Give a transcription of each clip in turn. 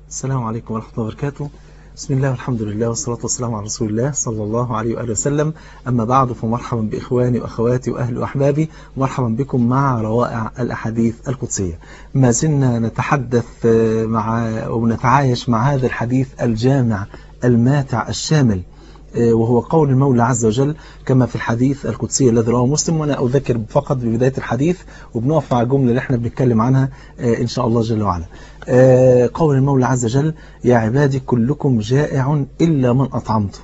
السلام عليكم ورحمة الله وبركاته بسم الله والحمد لله والصلاة والسلام على رسول الله صلى الله عليه وآله وسلم أما بعد فمرحبا بإخواني وأخواتي وأهلي وأحبابي مرحبا بكم مع روائع الأحاديث القدسية ما زلنا نتحدث مع ونتعايش مع هذا الحديث الجامع الماتع الشامل وهو قول المولى عز وجل كما في الحديث القدسي الذي رواه مسلم وأنا أذكر فقط ببداية الحديث وبنقف مع الجملة اللي احنا بنتكلم عنها إن شاء الله جل وعلا قول المولى عز وجل يا عبادي كلكم جائع إلا من أطعمته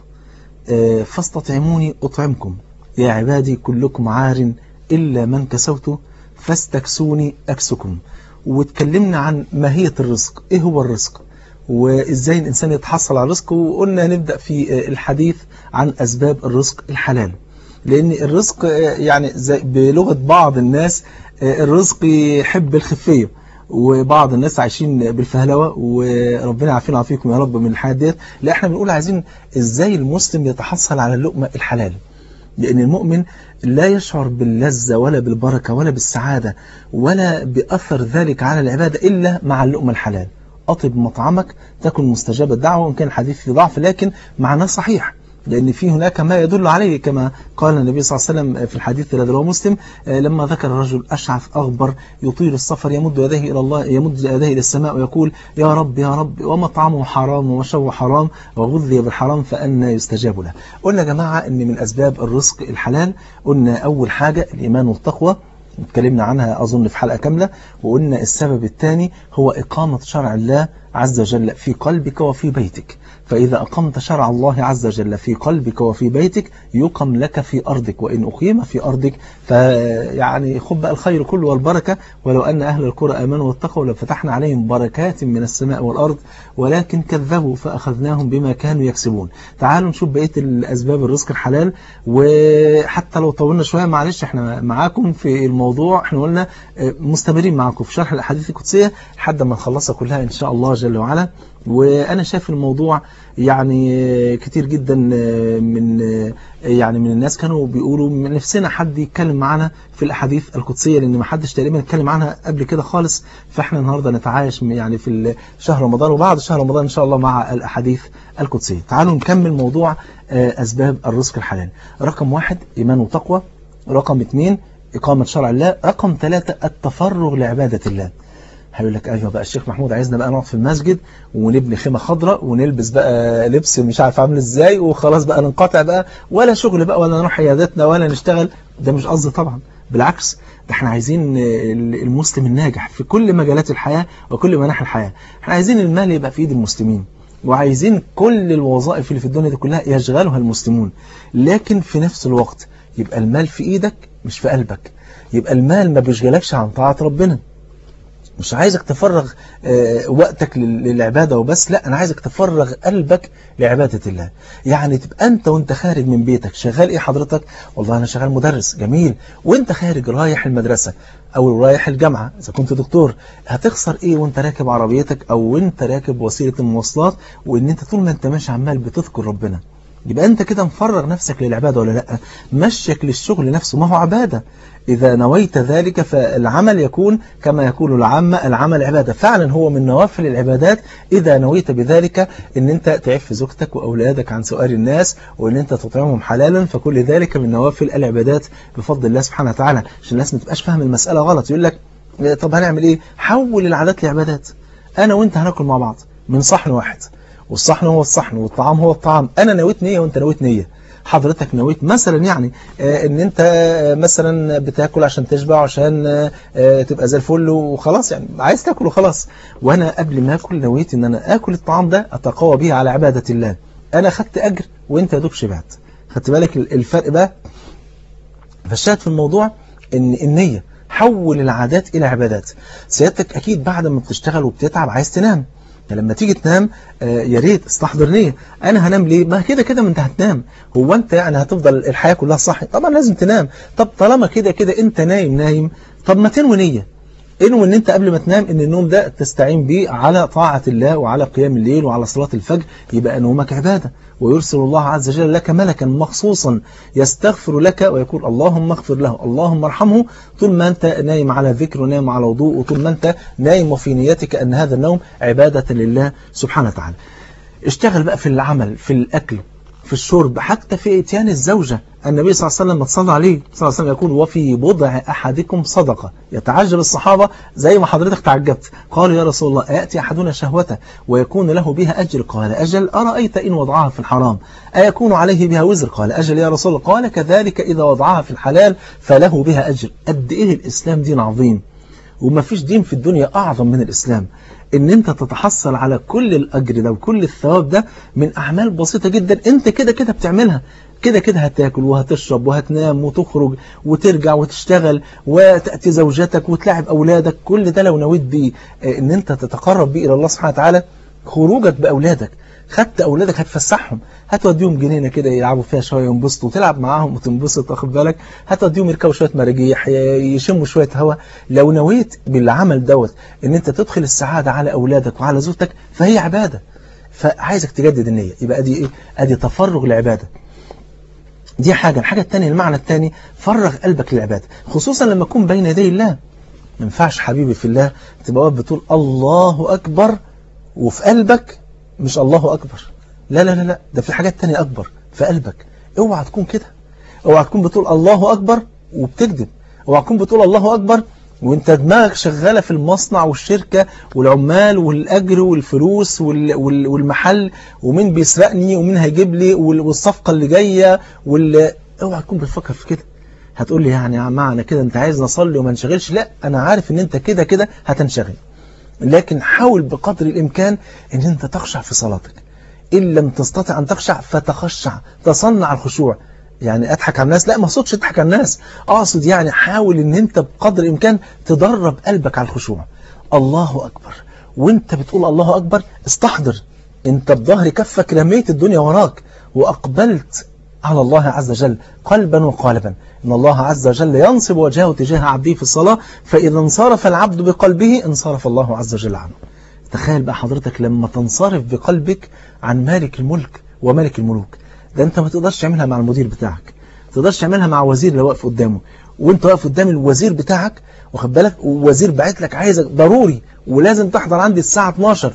فاستطعموني أطعمكم يا عبادي كلكم عار إلا من كسوته فاستكسوني أكسكم واتكلمنا عن ماهية الرزق إيه هو الرزق وإزاي الإنسان يتحصل على الرزق وقلنا نبدأ في الحديث عن أسباب الرزق الحلال لأن الرزق يعني زي بلغة بعض الناس الرزق يحب الخفية وبعض الناس عايشين بالفهلوة وربنا يعافينا ويعافيكم يا رب من الحياة ديت لا احنا بنقول عايزين ازاي المسلم يتحصل على اللقمة الحلال لأن المؤمن لا يشعر باللذة ولا بالبركة ولا بالسعادة ولا بأثر ذلك على العبادة إلا مع اللقمة الحلال أطب مطعمك تكن مستجاب الدعوة وإن كان الحديث في ضعف لكن معناه صحيح لأن في هناك ما يدل عليه كما قال النبي صلى الله عليه وسلم في الحديث الذي رواه مسلم لما ذكر الرجل أشعث أغبر يطيل السفر يمد يديه إلى الله يمد يديه إلى السماء ويقول يا رب يا رب ومطعمه حرام ومشوه حرام وغذي بالحرام فأنا يستجاب له قلنا يا جماعة أن من أسباب الرزق الحلال قلنا أول حاجة الإيمان والتقوى اتكلمنا عنها أظن في حلقة كاملة وقلنا السبب الثاني هو إقامة شرع الله عز وجل في قلبك وفي بيتك فإذا أقمت شرع الله عز وجل في قلبك وفي بيتك يقم لك في أرضك وإن أقيم في أرضك فيعني خب بقى الخير كله والبركة ولو أن أهل القرى آمنوا واتقوا لفتحنا عليهم بركات من السماء والأرض ولكن كذبوا فأخذناهم بما كانوا يكسبون تعالوا نشوف بقية الأسباب الرزق الحلال وحتى لو طولنا شوية معلش احنا معاكم في الموضوع احنا قلنا مستمرين معاكم في شرح الأحاديث القدسية لحد ما نخلصها كلها إن شاء الله جل وعلا وأنا شايف الموضوع يعني كتير جدا من يعني من الناس كانوا بيقولوا من نفسنا حد يتكلم معنا في الأحاديث القدسية لأن ما حدش تقريبا اتكلم عنها قبل كده خالص فإحنا النهاردة نتعايش يعني في شهر رمضان وبعد شهر رمضان إن شاء الله مع الأحاديث القدسية تعالوا نكمل موضوع أسباب الرزق الحلال رقم واحد إيمان وتقوى رقم اثنين إقامة شرع الله رقم ثلاثة التفرغ لعبادة الله هيقول لك ايوه بقى الشيخ محمود عايزنا بقى نقعد في المسجد ونبني خيمه خضراء ونلبس بقى لبس مش عارف عامل ازاي وخلاص بقى ننقطع بقى ولا شغل بقى ولا نروح عياداتنا ولا نشتغل ده مش قصدي طبعا بالعكس ده احنا عايزين المسلم الناجح في كل مجالات الحياه وكل مناحي الحياه احنا عايزين المال يبقى في ايد المسلمين وعايزين كل الوظائف اللي في الدنيا دي كلها يشغلها المسلمون لكن في نفس الوقت يبقى المال في ايدك مش في قلبك يبقى المال ما بيشغلكش عن طاعه ربنا مش عايزك تفرغ وقتك للعبادة وبس لا أنا عايزك تفرغ قلبك لعبادة الله يعني تبقى أنت وانت خارج من بيتك شغال إيه حضرتك والله أنا شغال مدرس جميل وانت خارج رايح المدرسة أو رايح الجامعة إذا كنت دكتور هتخسر إيه وانت راكب عربيتك أو وانت راكب وسيلة المواصلات وإن انت طول ما انت ماشي عمال بتذكر ربنا يبقى انت كده مفرغ نفسك للعبادة ولا لا مشيك للشغل نفسه ما هو عبادة إذا نويت ذلك فالعمل يكون كما يقول العامة العمل عبادة فعلا هو من نوافل العبادات إذا نويت بذلك أن أنت تعف زوجتك وأولادك عن سؤال الناس وأن أنت تطعمهم حلالا فكل ذلك من نوافل العبادات بفضل الله سبحانه وتعالى عشان الناس ما تبقاش فاهم المسألة غلط يقول لك طب هنعمل إيه حول العادات لعبادات أنا وأنت هناكل مع بعض من صحن واحد والصحن هو الصحن والطعام هو الطعام أنا نويت نية وأنت نويت نية حضرتك نويت مثلا يعني ان انت مثلا بتاكل عشان تشبع عشان تبقى زي الفل وخلاص يعني عايز تاكل وخلاص وانا قبل ما اكل نويت ان انا اكل الطعام ده اتقوى به على عبادة الله انا خدت اجر وانت يا دوب شبعت خدت بالك الفرق بقى فالشاهد في الموضوع ان النية حول العادات الى عبادات سيادتك اكيد بعد ما بتشتغل وبتتعب عايز تنام لما تيجي تنام آه يا ريت استحضر نية انا هنام ليه ما كده كده ما انت هتنام هو انت يعني هتفضل الحياة كلها صاحي طبعا لازم تنام طب طالما كده كده انت نايم نايم طب ما تنوي نية انوي ان انت قبل ما تنام ان النوم ده تستعين بيه على طاعة الله وعلى قيام الليل وعلى صلاة الفجر يبقى نومك عبادة ويرسل الله عز وجل لك ملكا مخصوصا يستغفر لك ويقول اللهم اغفر له اللهم ارحمه طول ما أنت نايم على ذكر ونايم على وضوء وطول ما أنت نايم وفي نيتك أن هذا النوم عبادة لله سبحانه وتعالى اشتغل بقى في العمل في الأكل في الشرب حتى في اتيان الزوجة النبي صلى الله عليه وسلم صلى عليه صلى الله عليه وسلم يقول وفي بضع أحدكم صدقة يتعجب الصحابة زي ما حضرتك تعجبت قالوا يا رسول الله أيأتي أحدنا شهوته ويكون له بها أجر قال أجل أرأيت إن وضعها في الحرام أيكون عليه بها وزر قال أجل يا رسول الله قال كذلك إذا وضعها في الحلال فله بها أجر قد إيه الإسلام دين عظيم وما فيش دين في الدنيا أعظم من الإسلام ان انت تتحصل على كل الاجر ده وكل الثواب ده من اعمال بسيطة جدا انت كده كده بتعملها كده كده هتاكل وهتشرب وهتنام وتخرج وترجع وتشتغل وتأتي زوجتك وتلعب أولادك كل ده لو نويت بيه ان انت تتقرب بيه إلى الله سبحانه وتعالى خروجك بأولادك خدت أولادك هتفسحهم هتوديهم جنينة كده يلعبوا فيها شوية ينبسطوا وتلعب معاهم وتنبسط واخد بالك هتوديهم يركبوا شوية مراجيح يشموا شوية هواء لو نويت بالعمل دوت ان انت تدخل السعادة على أولادك وعلى زوجتك فهي عبادة فعايزك تجدد النية يبقى ادي ايه ادي تفرغ العبادة دي حاجة الحاجة الثانية المعنى الثاني فرغ قلبك للعبادة خصوصا لما تكون بين يدي الله ما ينفعش حبيبي في الله تبقى واقف بتقول الله أكبر وفي قلبك مش الله أكبر لا لا لا لا ده في حاجات تانية أكبر في قلبك اوعى تكون كده اوعى تكون بتقول الله أكبر وبتكذب اوعى تكون بتقول الله أكبر وانت دماغك شغالة في المصنع والشركة والعمال والأجر والفلوس والمحل ومين بيسرقني ومين هيجيب لي والصفقة اللي جاية وال... اوعى تكون بتفكر في كده هتقول لي يعني معنى كده انت عايز نصلي وما نشغلش لا انا عارف ان انت كده كده هتنشغل لكن حاول بقدر الامكان ان انت تخشع في صلاتك ان لم تستطع ان تخشع فتخشع تصنع الخشوع يعني اضحك على الناس لا ما اقصدش اضحك على الناس اقصد يعني حاول ان انت بقدر الامكان تدرب قلبك على الخشوع الله اكبر وانت بتقول الله اكبر استحضر انت بظهر كفك رميت الدنيا وراك واقبلت على الله عز وجل قلبا وقالبا إن الله عز وجل ينصب وجهه تجاه عبده في الصلاة فإذا انصرف العبد بقلبه انصرف الله عز وجل عنه تخيل بقى حضرتك لما تنصرف بقلبك عن مالك الملك وملك الملوك ده انت ما تقدرش تعملها مع المدير بتاعك ما تقدرش تعملها مع وزير اللي واقف قدامه وانت واقف قدام الوزير بتاعك واخد بالك ووزير باعت لك عايزك ضروري ولازم تحضر عندي الساعة 12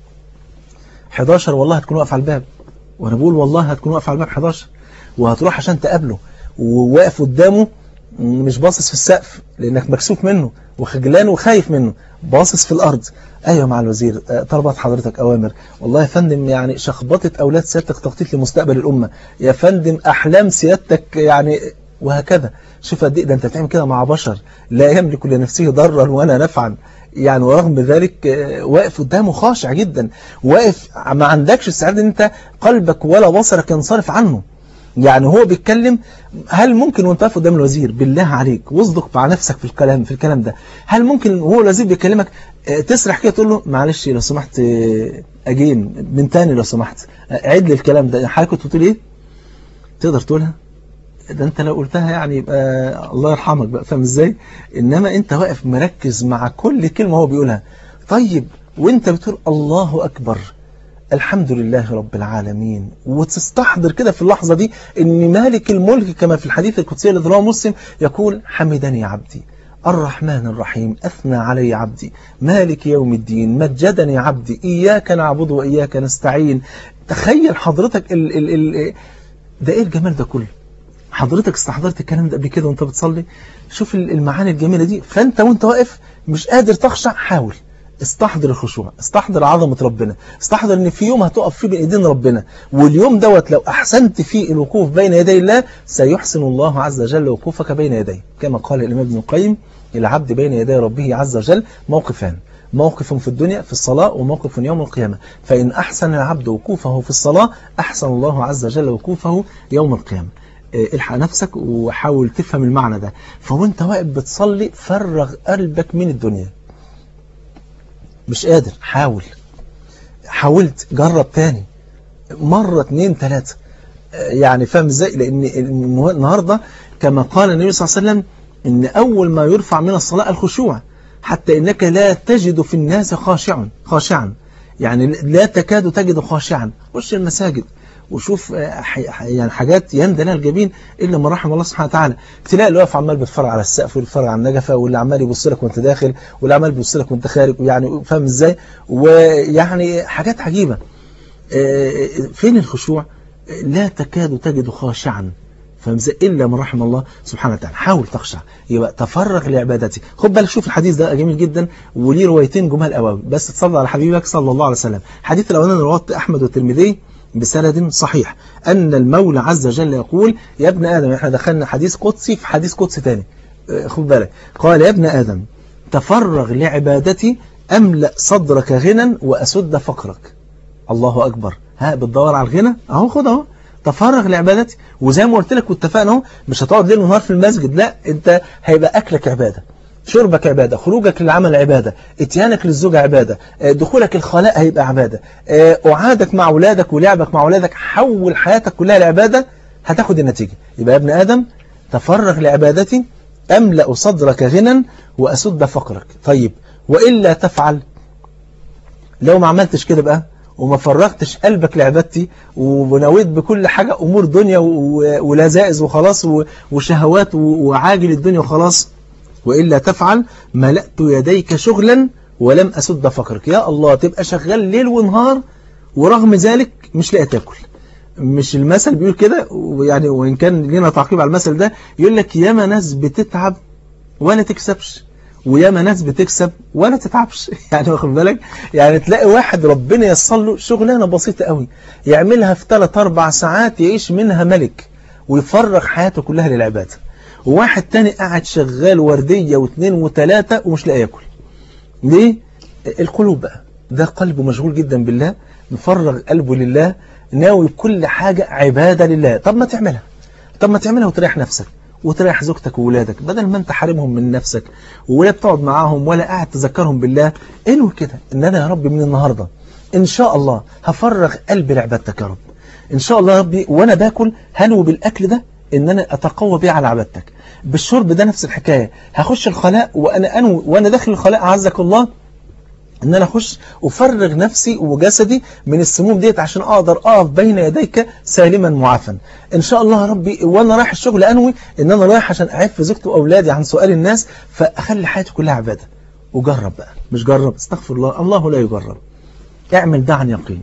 11 والله هتكون واقف على الباب وانا بقول والله هتكون واقف على الباب 11 وهتروح عشان تقابله وواقف قدامه مش باصص في السقف لانك مكسوف منه وخجلان وخايف منه باصص في الارض ايوه مع الوزير طلبت حضرتك اوامر والله يا فندم يعني شخبطه اولاد سيادتك تخطيط لمستقبل الامه يا فندم احلام سيادتك يعني وهكذا شوف قد ايه ده انت بتعمل كده مع بشر لا يملك لنفسه ضرا ولا نفعا يعني ورغم ذلك واقف قدامه خاشع جدا واقف ما عندكش السعاده ان انت قلبك ولا بصرك ينصرف عنه يعني هو بيتكلم هل ممكن وانت واقف قدام الوزير بالله عليك واصدق مع نفسك في الكلام في الكلام ده هل ممكن وهو الوزير بيكلمك تسرح كده تقول له معلش لو سمحت اجين من تاني لو سمحت عيد لي الكلام ده حضرتك كنت بتقول ايه تقدر تقولها ده انت لو قلتها يعني يبقى الله يرحمك بقى فاهم ازاي انما انت واقف مركز مع كل كلمه هو بيقولها طيب وانت بتقول الله اكبر الحمد لله رب العالمين وتستحضر كده في اللحظة دي ان مالك الملك كما في الحديث القدسي الذي رواه مسلم يقول حمدني عبدي الرحمن الرحيم أثنى علي عبدي مالك يوم الدين مجدني عبدي إياك نعبد وإياك نستعين تخيل حضرتك ال ال ال ده إيه الجمال ده كله حضرتك استحضرت الكلام ده قبل كده وانت بتصلي شوف المعاني الجميلة دي فانت وانت واقف مش قادر تخشع حاول استحضر الخشوع استحضر عظمة ربنا استحضر ان في يوم هتقف فيه بين ايدين ربنا واليوم دوت لو احسنت فيه الوقوف بين يدي الله سيحسن الله عز وجل وقوفك بين يديه كما قال الامام ابن القيم العبد بين يدي ربه عز وجل موقفان موقف في الدنيا في الصلاة وموقف يوم القيامة فإن أحسن العبد وقوفه في الصلاة أحسن الله عز وجل وقوفه يوم القيامة الحق نفسك وحاول تفهم المعنى ده فوانت واقف بتصلي فرغ قلبك من الدنيا مش قادر حاول حاولت جرب تاني مرة اتنين تلاتة يعني فاهم ازاي لان النهاردة كما قال النبي صلى الله عليه وسلم ان اول ما يرفع من الصلاة الخشوع حتى انك لا تجد في الناس خاشعا خاشعا يعني لا تكاد تجد خاشعا خش المساجد وشوف يعني حاجات يندى لها الجبين الا من رحم الله سبحانه وتعالى تلاقي اللي واقف عمال بيتفرج على السقف ويتفرج على النجفه واللي عمال يبص لك وانت داخل واللي عمال بيبص لك وانت خارج يعني فاهم ازاي ويعني حاجات عجيبه فين الخشوع لا تكاد تجد خاشعا فمزق إلا من رحم الله سبحانه وتعالى حاول تخشع يبقى تفرغ لعبادتي خد بالك شوف الحديث ده جميل جدا وليه روايتين جمال قوي بس تصلي على حبيبك صلى الله عليه وسلم الحديث الأولاني رواه أحمد والترمذي بسند صحيح أن المولى عز وجل يقول يا ابن آدم احنا دخلنا حديث قدسي في حديث قدسي تاني خد بالك قال يا ابن آدم تفرغ لعبادتي أملأ صدرك غنى وأسد فقرك الله أكبر ها بتدور على الغنى اهو خد اهو تفرغ لعبادتي وزي ما قلت لك واتفقنا اهو مش هتقعد ليل ونهار في المسجد لا انت هيبقى اكلك عباده شربك عبادة خروجك للعمل عبادة اتيانك للزوجة عبادة دخولك الخلاء هيبقى عبادة قعادك مع أولادك ولعبك مع أولادك حول حياتك كلها لعبادة هتاخد النتيجة يبقى يا ابن آدم تفرغ لعبادتي أملأ صدرك غنى وأسد فقرك طيب وإلا تفعل لو ما عملتش كده بقى وما فرغتش قلبك لعبادتي ونويت بكل حاجة أمور دنيا ولذائذ وخلاص وشهوات وعاجل الدنيا وخلاص وإلا تفعل ملأت يديك شغلا ولم أسد فقرك يا الله تبقى شغال ليل ونهار ورغم ذلك مش لاقي تاكل مش المثل بيقول كده يعني وإن كان لنا تعقيب على المثل ده يقول لك ياما ناس بتتعب ولا تكسبش وياما ناس بتكسب ولا تتعبش يعني واخد بالك يعني تلاقي واحد ربنا ييسر له شغلانه بسيطه قوي يعملها في 3 4 ساعات يعيش منها ملك ويفرغ حياته كلها للعباده وواحد تاني قاعد شغال ورديه واثنين وثلاثه ومش لاقي ياكل ليه القلوب بقى ده قلبه مشغول جدا بالله مفرغ قلبه لله ناوي كل حاجه عباده لله طب ما تعملها طب ما تعملها وتريح نفسك وتريح زوجتك وولادك بدل ما انت حارمهم من نفسك ولا بتقعد معاهم ولا قاعد تذكرهم بالله انوي كده ان انا يا رب من النهاردة ان شاء الله هفرغ قلبي لعبادتك يا رب ان شاء الله يا ربي وانا باكل هنوي بالاكل ده ان انا اتقوى بيه على عبادتك بالشرب ده نفس الحكاية هخش الخلاء وانا انوي وانا داخل الخلاء اعزك الله ان انا اخش افرغ نفسي وجسدي من السموم ديت عشان اقدر اقف بين يديك سالما معافا ان شاء الله يا ربي وانا رايح الشغل انوي ان انا رايح عشان اعف زوجتي واولادي عن سؤال الناس فاخلي حياتي كلها عباده وجرب بقى مش جرب استغفر الله الله لا يجرب اعمل ده عن يقين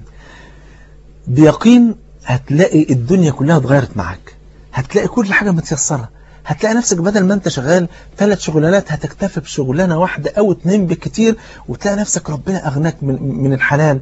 بيقين هتلاقي الدنيا كلها اتغيرت معاك هتلاقي كل حاجه متيسره هتلاقي نفسك بدل ما انت شغال ثلاث شغلانات هتكتفي بشغلانه واحده او اتنين بالكتير وتلاقي نفسك ربنا اغناك من من الحلال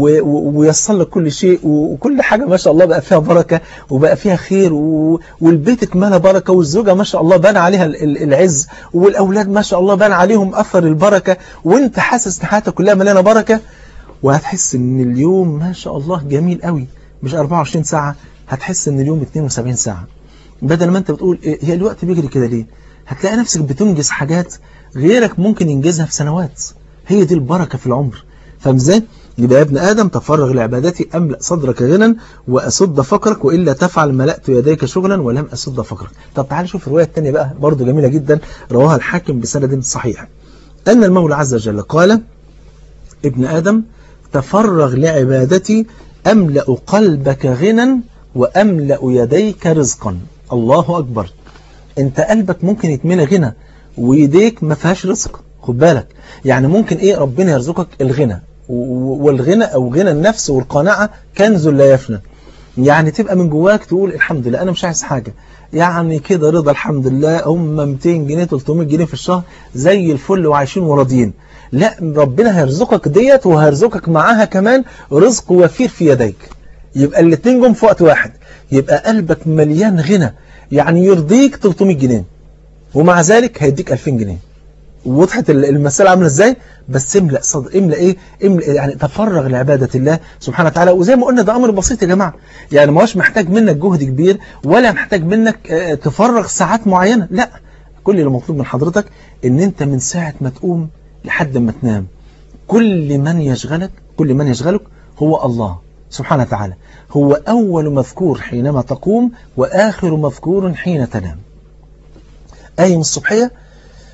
ويسر لك كل شيء وكل حاجه ما شاء الله بقى فيها بركه وبقى فيها خير والبيت اتملى بركه والزوجه ما شاء الله بان عليها العز والاولاد ما شاء الله بان عليهم اثر البركه وانت حاسس ان حياتك كلها مليانه بركه وهتحس ان اليوم ما شاء الله جميل قوي مش 24 ساعه هتحس ان اليوم 72 ساعه بدل ما انت بتقول إيه هي الوقت بيجري كده ليه هتلاقي نفسك بتنجز حاجات غيرك ممكن ينجزها في سنوات هي دي البركة في العمر فاهم ازاي يبقى يا ابن آدم تفرغ لعبادتي أملأ صدرك غنى وأسد فقرك وإلا تفعل ملأت يديك شغلا ولم أسد فقرك طب تعال شوف الرواية الثانية بقى برضو جميلة جدا رواها الحاكم بسند صحيح أن المولى عز وجل قال ابن آدم تفرغ لعبادتي أملأ قلبك غنى وأملأ يديك رزقا الله أكبر انت قلبك ممكن يتملى غنى ويديك ما فيهاش رزق خد بالك يعني ممكن ايه ربنا يرزقك الغنى والغنى او غنى النفس والقناعة كنز لا يفنى يعني تبقى من جواك تقول الحمد لله انا مش عايز حاجة يعني كده رضا الحمد لله هم 200 جنيه 300 جنيه في الشهر زي الفل وعايشين وراضيين لا ربنا هيرزقك ديت وهيرزقك معاها كمان رزق وفير في يديك يبقى الاثنين جم في وقت واحد يبقى قلبك مليان غنى يعني يرضيك 300 جنيه ومع ذلك هيديك 2000 جنيه وضحت المسألة عاملة ازاي بس املأ صدر املأ ايه املأ يعني تفرغ لعبادة الله سبحانه وتعالى وزي ما قلنا ده امر بسيط يا جماعة يعني ما هوش محتاج منك جهد كبير ولا محتاج منك تفرغ ساعات معينة لا كل اللي مطلوب من حضرتك ان انت من ساعة ما تقوم لحد ما تنام كل من يشغلك كل من يشغلك هو الله سبحانه وتعالى هو أول مذكور حينما تقوم وآخر مذكور حين تنام آية من الصبحية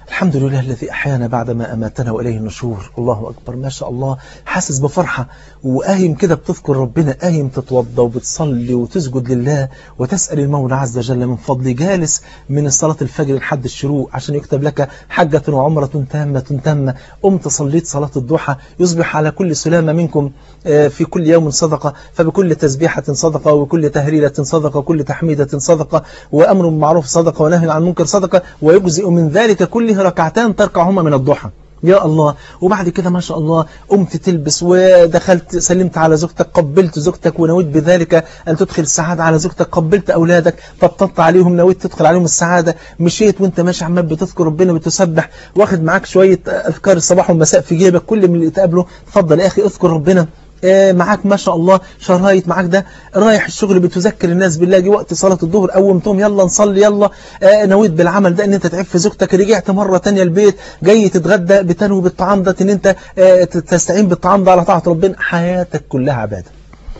الحمد لله الذي أحيانا بعدما أماتنا وإليه النشور الله أكبر ما شاء الله حاسس بفرحة وقايم كده بتذكر ربنا قايم تتوضى وبتصلي وتسجد لله وتسأل المولى عز وجل من فضل جالس من الصلاة الفجر لحد الشروق عشان يكتب لك حجة وعمرة تامة تامة قمت صليت صلاة الضحى يصبح على كل سلامة منكم في كل يوم صدقة فبكل تسبيحة صدقة وكل تهريلة صدقة وكل تحميدة صدقة وأمر بالمعروف صدقة ونهي عن المنكر صدقة ويجزئ من ذلك كله ركعتان تركعهما من الضحى يا الله وبعد كده ما شاء الله قمت تلبس ودخلت سلمت على زوجتك قبلت زوجتك ونويت بذلك أن تدخل السعادة على زوجتك قبلت أولادك طبطبت عليهم نويت تدخل عليهم السعادة مشيت وانت ماشي عمال بتذكر ربنا بتسبح واخد معاك شوية أذكار الصباح والمساء في جيبك كل من اللي تقابله اتفضل يا أخي اذكر ربنا معاك ما شاء الله شرايط معاك ده رايح الشغل بتذكر الناس بالله جه وقت صلاة الظهر قومتهم يلا نصلي يلا نويت بالعمل ده ان انت تعف في زوجتك رجعت مرة تانية البيت جاي تتغدى بتنوي بالطعام ده ان انت تستعين بالطعام ده على طاعة ربنا حياتك كلها عبادة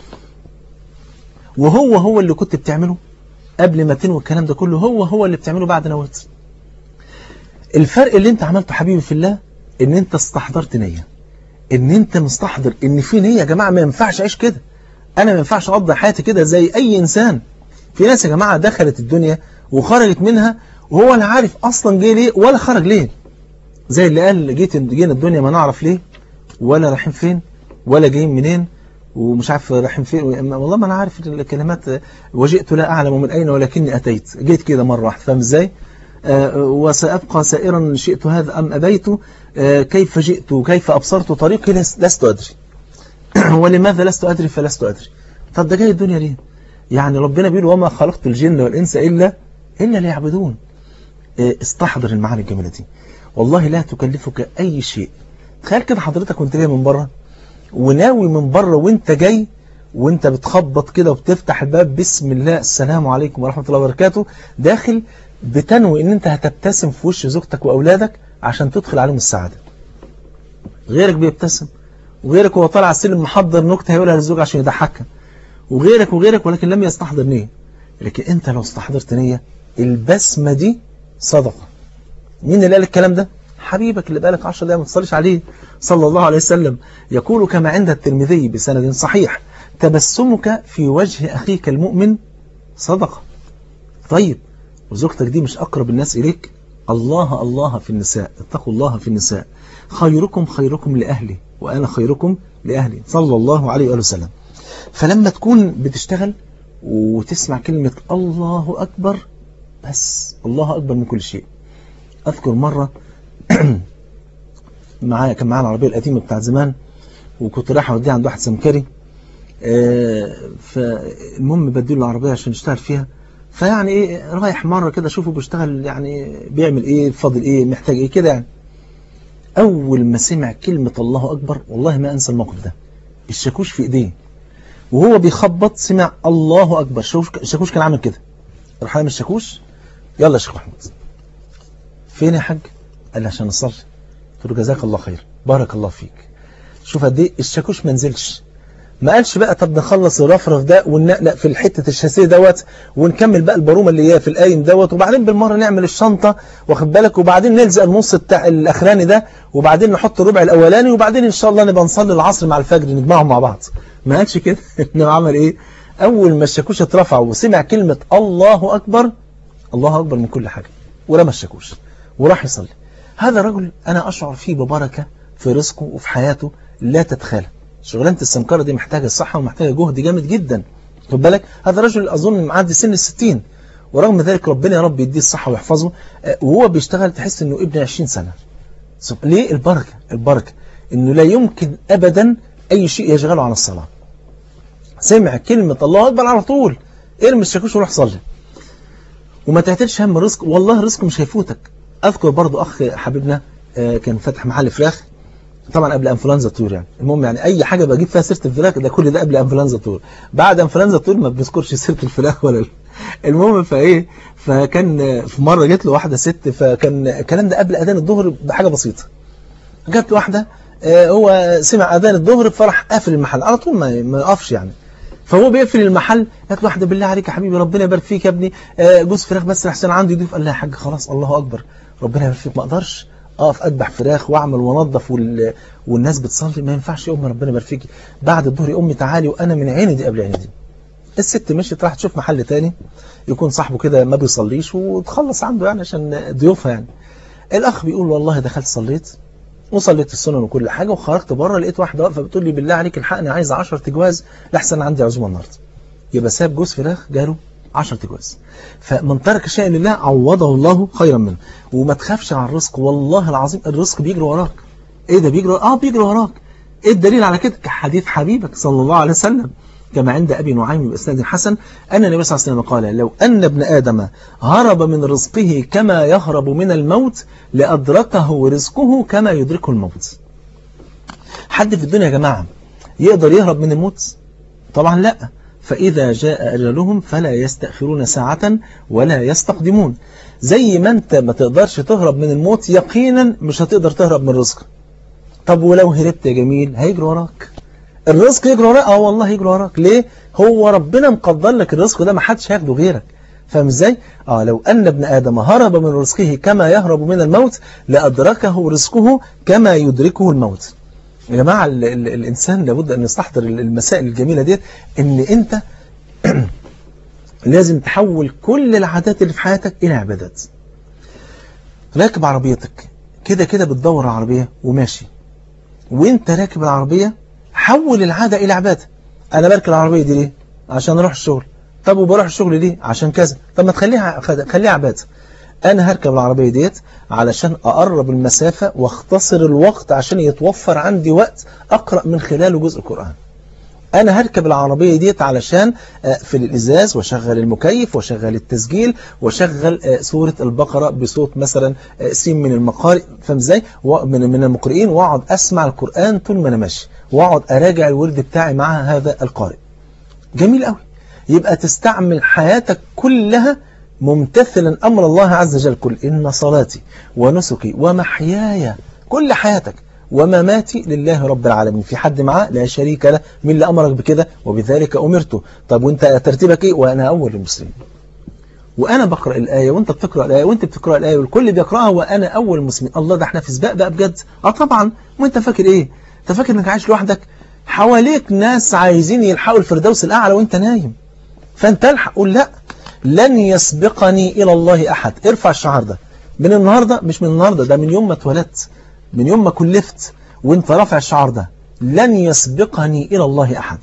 وهو هو اللي كنت بتعمله قبل ما تنوي الكلام ده كله هو هو اللي بتعمله بعد نويت الفرق اللي انت عملته حبيبي في الله ان انت استحضرت نية ان انت مستحضر ان في نية يا جماعة ما ينفعش اعيش كده انا ما ينفعش اقضي حياتي كده زي اي انسان في ناس يا جماعة دخلت الدنيا وخرجت منها وهو لا عارف اصلا جه ليه ولا خرج ليه زي اللي قال جيت جينا الدنيا ما نعرف ليه ولا رايحين فين ولا جايين منين ومش عارف رايحين فين والله ما انا عارف الكلمات وجئت لا اعلم من اين ولكني اتيت جيت كده مرة واحدة فاهم ازاي وسأبقى سائرا شئت هذا أم أبيت كيف جئت كيف أبصرت طريقي لست أدري ولماذا لست أدري فلست أدري طب ده جاي الدنيا ليه يعني ربنا بيقول وما خلقت الجن والإنس إلا إلا ليعبدون استحضر المعاني الجميلة دي والله لا تكلفك أي شيء تخيل كده حضرتك وانت جاي من بره وناوي من بره وانت جاي وانت بتخبط كده وبتفتح الباب بسم الله السلام عليكم ورحمة الله وبركاته داخل بتنوي ان انت هتبتسم في وش زوجتك واولادك عشان تدخل عليهم السعادة غيرك بيبتسم وغيرك هو طالع على السلم محضر نكته هيقولها للزوج عشان يضحكها وغيرك وغيرك ولكن لم يستحضر نية لكن انت لو استحضرت نية البسمة دي صدقة مين اللي قال الكلام ده حبيبك اللي بقالك 10 دقايق ما تصليش عليه صلى الله عليه وسلم يقول كما عند الترمذي بسند صحيح تبسمك في وجه أخيك المؤمن صدقة طيب وزوجتك دي مش أقرب الناس إليك الله الله في النساء اتقوا الله في النساء خيركم خيركم لأهلي وأنا خيركم لأهلي صلى الله عليه وآله وسلم فلما تكون بتشتغل وتسمع كلمة الله أكبر بس الله أكبر من كل شيء أذكر مرة معايا كان معايا العربية القديمة بتاعت زمان وكنت رايح أوديها عند واحد سمكري فالمهم بديله العربية عشان يشتغل فيها فيعني ايه رايح مرة كده اشوفه بيشتغل يعني بيعمل ايه فاضل ايه محتاج ايه كده يعني اول ما سمع كلمة الله اكبر والله ما انسى الموقف ده الشاكوش في ايديه وهو بيخبط سمع الله اكبر الشاكوش كان عامل كده راح عامل الشاكوش يلا يا شيخ محمود فين يا حاج قال لي عشان نصلي قلت له جزاك الله خير بارك الله فيك شوف قد ايه الشاكوش ما نزلش ما قالش بقى طب نخلص الرفرف ده وننقنق في الحتة الشاسيه دوت ونكمل بقى البرومة اللي هي في القايم دوت وبعدين بالمرة نعمل الشنطة واخد بالك وبعدين نلزق النص بتاع الاخراني ده وبعدين نحط الربع الاولاني وبعدين ان شاء الله نبقى نصلي العصر مع الفجر نجمعهم مع بعض ما قالش كده انه عمل ايه اول ما الشاكوش اترفع وسمع كلمة الله اكبر الله اكبر من كل حاجة ورمى الشاكوش وراح يصلي هذا رجل انا اشعر فيه ببركة في رزقه وفي حياته لا تتخيل شغلانة السمكرة دي محتاجة صحة ومحتاجة جهد جامد جدا خد بالك هذا رجل أظن معدي سن الستين ورغم ذلك ربنا يا رب يديه الصحة ويحفظه وهو بيشتغل تحس انه ابن 20 سنة ليه البركة البركة انه لا يمكن ابدا اي شيء يشغله عن الصلاة سمع كلمة الله اكبر على طول ارمي الشاكوش وروح صلي وما تعتلش هم الرزق والله الرزق مش هيفوتك اذكر برضو اخ حبيبنا كان فاتح محل فراخ طبعا قبل انفلونزا طيور يعني المهم يعني اي حاجه بجيب فيها سيره الفراخ ده كل ده قبل انفلونزا طيور بعد انفلونزا طيور ما بنذكرش سيره الفراخ ولا المهم فايه فكان في مره جت له واحده ست فكان الكلام ده قبل اذان الظهر بحاجه بسيطه جت له واحده هو سمع اذان الظهر فراح قافل المحل على طول ما ما يقفش يعني فهو بيقفل المحل قالت له واحده بالله عليك يا حبيبي ربنا يبارك فيك يا ابني جوز فراخ بس احسن عندي ضيوف قال لها يا حاج خلاص الله اكبر ربنا يبارك فيك ما اقدرش اقف اذبح فراخ واعمل وانظف وال... والناس بتصلي ما ينفعش يا امي ربنا يبارك فيك بعد الظهر يا امي تعالي وانا من عيني دي قبل عيني دي الست مشيت راح تشوف محل تاني يكون صاحبه كده ما بيصليش وتخلص عنده يعني عشان ضيوفها يعني الاخ بيقول والله دخلت صليت وصليت السنن وكل حاجه وخرجت بره لقيت واحده واقفه بتقول لي بالله عليك الحقني عايز 10 تجواز لحسن عندي عزومه النهارده يبقى ساب جوز فراخ جاله 10 تجواز فمن ترك شيء لله عوضه الله خيرا منه وما تخافش على الرزق والله العظيم الرزق بيجري وراك ايه ده بيجري اه بيجري وراك ايه الدليل على كده حديث حبيبك صلى الله عليه وسلم كما عند أبي نعيم بإسناد حسن أن النبي صلى الله عليه وسلم قال لو أن ابن آدم هرب من رزقه كما يهرب من الموت لأدركه رزقه كما يدركه الموت حد في الدنيا يا جماعة يقدر يهرب من الموت طبعا لا فإذا جاء أجلهم فلا يستأخرون ساعة ولا يستقدمون زي ما أنت ما تقدرش تهرب من الموت يقينا مش هتقدر تهرب من رزقك طب ولو هربت يا جميل هيجري وراك الرزق يجري وراك اه والله يجري وراك ليه هو ربنا مقدر لك الرزق ده ما حدش هياخده غيرك فاهم ازاي اه لو ان ابن ادم هرب من رزقه كما يهرب من الموت لادركه رزقه كما يدركه الموت يا جماعه ال ال الانسان لابد ان يستحضر المسائل الجميله ديت ان انت لازم تحول كل العادات اللي في حياتك الى عبادات راكب عربيتك كده كده بتدور على عربيه وماشي وانت راكب العربيه حول العادة إلى عبادة أنا بركب العربية دي ليه؟ عشان أروح الشغل طب وبروح الشغل ليه؟ عشان كذا طب ما تخليها خليها عبادة أنا هركب العربية ديت علشان أقرب المسافة واختصر الوقت عشان يتوفر عندي وقت أقرأ من خلاله جزء القرآن أنا هركب العربية ديت علشان أقفل الإزاز وشغل المكيف وشغل التسجيل وشغل سورة البقرة بصوت مثلا سين من المقارئ فاهم ازاي من من المقرئين واقعد أسمع القرآن طول ما أنا ماشي واقعد أراجع الورد بتاعي مع هذا القارئ جميل قوي يبقى تستعمل حياتك كلها ممتثلا أمر الله عز وجل كل إن صلاتي ونسكي ومحياي كل حياتك ومماتي لله رب العالمين في حد معاه لا شريك له مين اللي أمرك بكده وبذلك أمرته طب وانت ترتيبك ايه وأنا أول المسلمين وأنا بقرأ الآية وانت بتقرأ الآية وانت بتقرأ الآية والكل بيقرأها وأنا أول المسلمين الله ده احنا في سباق بقى بجد اه طبعا وانت فاكر ايه انت فاكر انك عايش لوحدك حواليك ناس عايزين يلحقوا الفردوس الأعلى وانت نايم فانت الحق قول لا لن يسبقني إلى الله أحد ارفع الشعار ده من النهاردة مش من النهاردة ده من يوم ما اتولدت من يوم ما كلفت وانت رافع الشعار ده لن يسبقني إلى الله أحد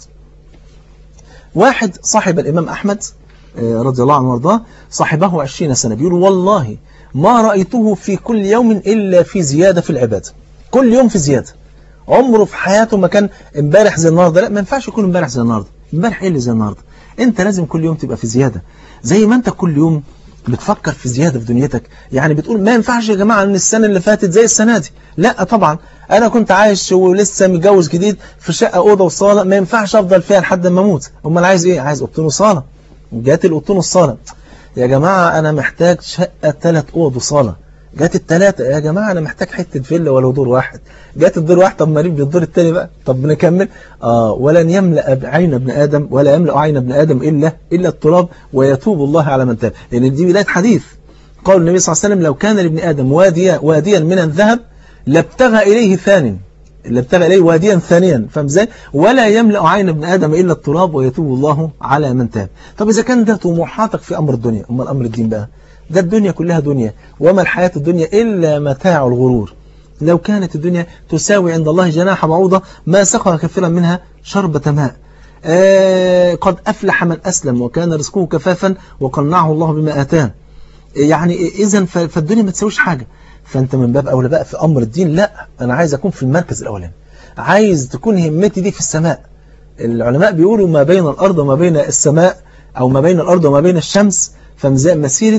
واحد صاحب الإمام أحمد رضي الله عنه وارضاه صاحبه عشرين سنة بيقول والله ما رأيته في كل يوم إلا في زيادة في العبادة كل يوم في زيادة عمره في حياته ما كان امبارح زي النهارده لا ما ينفعش يكون امبارح زي النهارده امبارح ايه اللي زي النهارده انت لازم كل يوم تبقى في زيادة زي ما انت كل يوم بتفكر في زيادة في دنيتك يعني بتقول ما ينفعش يا جماعة ان السنة اللي فاتت زي السنة دي لا طبعا انا كنت عايش ولسه متجوز جديد في شقة اوضة وصالة ما ينفعش افضل فيها لحد ما اموت امال عايز ايه عايز اوضتين وصالة جات الاوضتين والصالة يا جماعة انا محتاج شقة ثلاث اوض وصالة جات الثلاثة يا جماعة أنا محتاج حتة فيلا ولو دور واحد جات الدور واحد طب ما نبني الدور الثاني بقى طب نكمل آه ولن يملأ عين ابن آدم ولا يملأ عين ابن آدم إلا إلا التراب ويتوب الله على من تاب لأن دي بداية حديث قال النبي صلى الله عليه وسلم لو كان لابن آدم واديا واديا من الذهب لابتغى إليه ثانٍ اللي ابتغى إليه واديا ثانيا فاهم ازاي ولا يملأ عين ابن آدم إلا التراب ويتوب الله على من تاب طب إذا كان ده طموحاتك في أمر الدنيا أمال أمر الدين بقى ده الدنيا كلها دنيا وما الحياة الدنيا إلا متاع الغرور لو كانت الدنيا تساوي عند الله جناح بعوضة ما سقى كثيرا منها شربة ماء آه قد أفلح من أسلم وكان رزقه كفافا وقنعه الله بما آتاه يعني إذا فالدنيا ما تساويش حاجة فأنت من باب أولى بقى في أمر الدين لا أنا عايز أكون في المركز الأولاني عايز تكون همتي دي في السماء العلماء بيقولوا ما بين الأرض وما بين السماء أو ما بين الأرض وما بين الشمس فمزاء مسيرة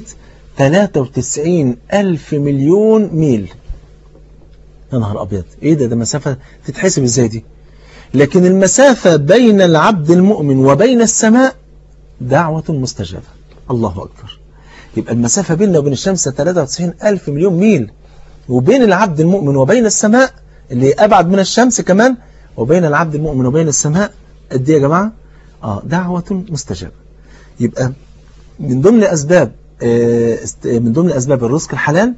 93 ألف مليون ميل يا نهار أبيض إيه ده ده مسافة تتحسب إزاي دي لكن المسافة بين العبد المؤمن وبين السماء دعوة مستجابة الله أكبر يبقى المسافة بيننا وبين الشمس 93 ألف مليون ميل وبين العبد المؤمن وبين السماء اللي أبعد من الشمس كمان وبين العبد المؤمن وبين السماء قد إيه يا جماعة آه دعوة مستجابة يبقى من ضمن أسباب من ضمن أسباب الرزق الحلال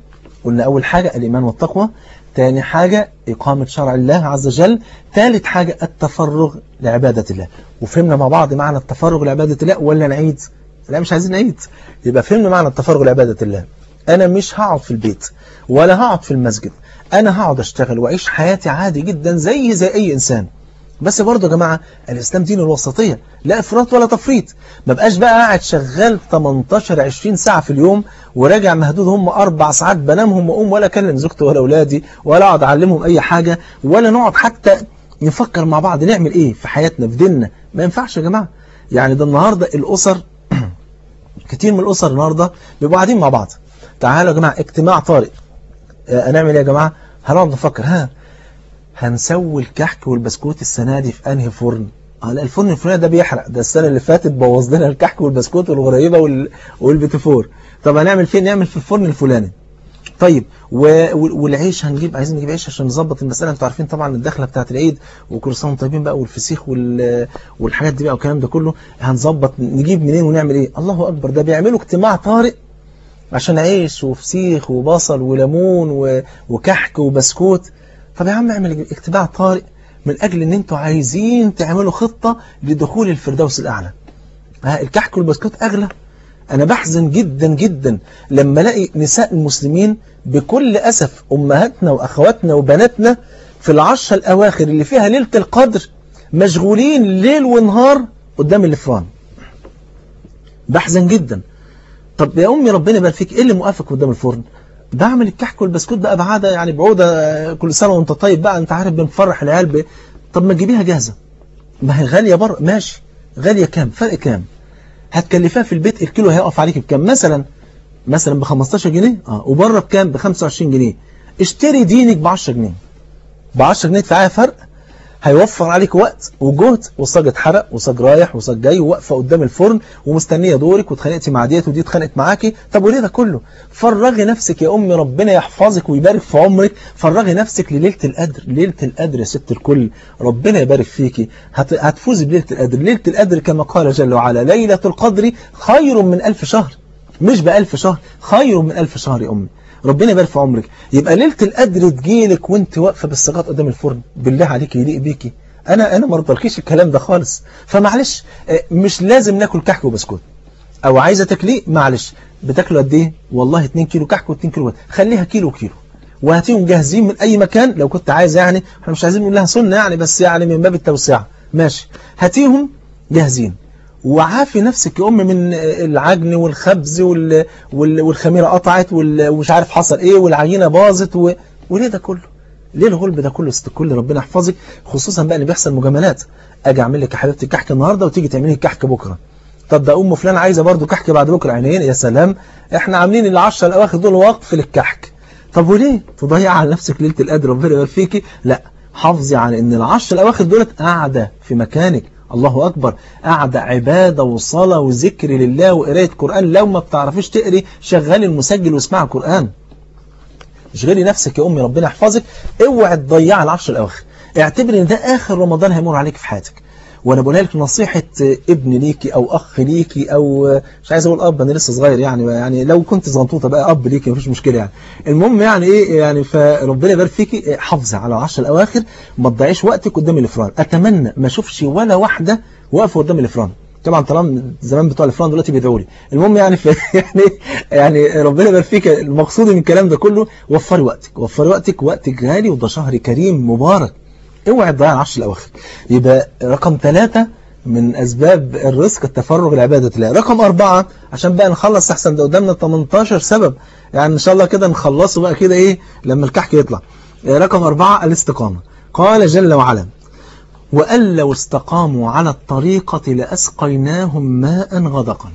قلنا أول حاجة الإيمان والتقوى تاني حاجة إقامة شرع الله عز وجل ثالث حاجة التفرغ لعبادة الله وفهمنا مع بعض معنى التفرغ لعبادة الله ولا نعيد لا مش عايزين نعيد يبقى فهمنا معنى التفرغ لعبادة الله أنا مش هقعد في البيت ولا هقعد في المسجد أنا هقعد أشتغل وأعيش حياتي عادي جدا زي زي أي إنسان بس برضه يا جماعة الإسلام دين الوسطية لا إفراط ولا تفريط ما بقاش بقى قاعد شغال 18 20 ساعة في اليوم وراجع مهدود هم أربع ساعات بنامهم وأقوم ولا أكلم زوجتي ولا أولادي ولا أقعد أعلمهم أي حاجة ولا نقعد حتى نفكر مع بعض نعمل إيه في حياتنا في ديننا ما ينفعش يا جماعة يعني ده النهاردة الأسر كتير من الأسر النهاردة بيبقوا قاعدين مع بعض تعالوا يا جماعة اجتماع طارئ هنعمل ايه يا جماعة هنقعد نفكر ها هنسوي الكحك والبسكوت السنة دي في انهي فرن اه لا الفرن الفلاني ده بيحرق ده السنة اللي فاتت بوظ لنا الكحك والبسكوت والغريبة وال... والبيتفور طب هنعمل فين نعمل في الفرن الفلاني طيب و... والعيش هنجيب عايزين نجيب عيش عشان نظبط المسألة انتوا عارفين طبعا الدخلة بتاعت العيد وكل سنة طيبين بقى والفسيخ وال... والحاجات دي بقى والكلام ده كله هنظبط نجيب منين ونعمل ايه الله اكبر ده بيعملوا اجتماع طارئ عشان عيش وفسيخ وبصل وليمون و... وكحك وبسكوت طب يا عم اعمل اجتماع طارئ من أجل أن انتوا عايزين تعملوا خطة لدخول الفردوس الأعلى الكحك والبسكوت أغلى أنا بحزن جدا جدا لما الاقي نساء المسلمين بكل أسف أمهاتنا وأخواتنا وبناتنا في العشرة الأواخر اللي فيها ليلة القدر مشغولين ليل ونهار قدام الفران بحزن جدا طب يا أمي ربنا يبارك فيك إيه اللي موقفك قدام الفرن بعمل الكحك والبسكوت بقى بعادة يعني بعودة كل سنة وانت طيب بقى انت عارف بنفرح العيال ب... طب ما تجيبيها جاهزة ما هي غالية بره ماشي غالية كام فرق كام هتكلفها في البيت الكيلو هيقف عليك بكام مثلا مثلا ب 15 جنيه اه وبره بكام ب 25 جنيه اشتري دينك ب 10 جنيه ب 10 جنيه تدفعها فرق هيوفر عليك وقت وجهد وصاج اتحرق وصاج رايح وصاج جاي وواقفه قدام الفرن ومستنيه دورك واتخانقتي مع ديت ودي اتخانقت معاكي طب وليه ده كله فرغي نفسك يا امي ربنا يحفظك ويبارك في عمرك فرغي نفسك لليله القدر ليله القدر يا ست الكل ربنا يبارك فيكي هت... هتفوزي بليله القدر ليله القدر كما قال جل وعلا ليله القدر خير من ألف شهر مش بألف شهر خير من ألف شهر يا امي ربنا يبارك في عمرك يبقى ليله القدر تجيلك وانت واقفه بالسجاد قدام الفرن بالله عليك يليق بيكي انا انا ما رضلكيش الكلام ده خالص فمعلش مش لازم ناكل كحك وبسكوت او عايزه تاكليه معلش بتاكلوا قد ايه والله 2 كيلو كحك و2 كيلو خليها كيلو كيلو وهاتيهم جاهزين من اي مكان لو كنت عايز يعني احنا مش عايزين نقول لها سنه يعني بس يعني من باب التوسعه ماشي هاتيهم جاهزين وعافي نفسك يا أم من العجن والخبز وال... وال... والخميرة قطعت وال... ومش عارف حصل ايه والعجينة باظت و... وليه ده كله ليه الغلب ده كله ست الكل ربنا يحفظك خصوصا بقى اللي بيحصل مجاملات اجي اعمل لك يا حبيبتي كحك النهارده وتيجي تعملي كحك بكره طب ده ام فلان عايزه برضو كحك بعد بكره عينين يا سلام احنا عاملين العشرة الاواخر دول وقف للكحك طب وليه تضيع على نفسك ليله القدر ربنا يبارك فيكي لا حافظي على ان العشرة الاواخر دولت قاعده في مكانك الله أكبر قاعدة عبادة وصلاة وذكر لله وقراية قرآن لو ما بتعرفيش تقري شغلي المسجل واسمعي قرآن اشغلي نفسك يا أمي ربنا يحفظك اوعي تضيعي العشر الأواخر اعتبري ان ده آخر رمضان هيمر عليك في حياتك وانا بقولها لك نصيحة ابن ليكي او اخ ليكي او مش عايز اقول اب انا لسه صغير يعني يعني لو كنت زنطوطه بقى اب ليكي مفيش مشكلة يعني المهم يعني ايه يعني فربنا يبارك فيكي حافظي على العشر الاواخر ما تضيعيش وقتك قدام الافران اتمنى ما اشوفش ولا واحدة واقفه قدام الافران طبعا طالما زمان بتوع الافران دلوقتي بيدعوا لي المهم يعني في يعني يعني ربنا يبارك فيك المقصود من الكلام ده كله وفري وقتك وفري وقتك وقتك غالي وده شهر كريم مبارك اوعي تضيع العشر الاواخر يبقى رقم ثلاثة من اسباب الرزق التفرغ لعبادة الله رقم أربعة عشان بقى نخلص احسن ده قدامنا 18 سبب يعني ان شاء الله كده نخلصه بقى كده ايه لما الكحك يطلع رقم أربعة الاستقامة قال جل وعلا وأن لو استقاموا على الطريقة لأسقيناهم ماء غدقا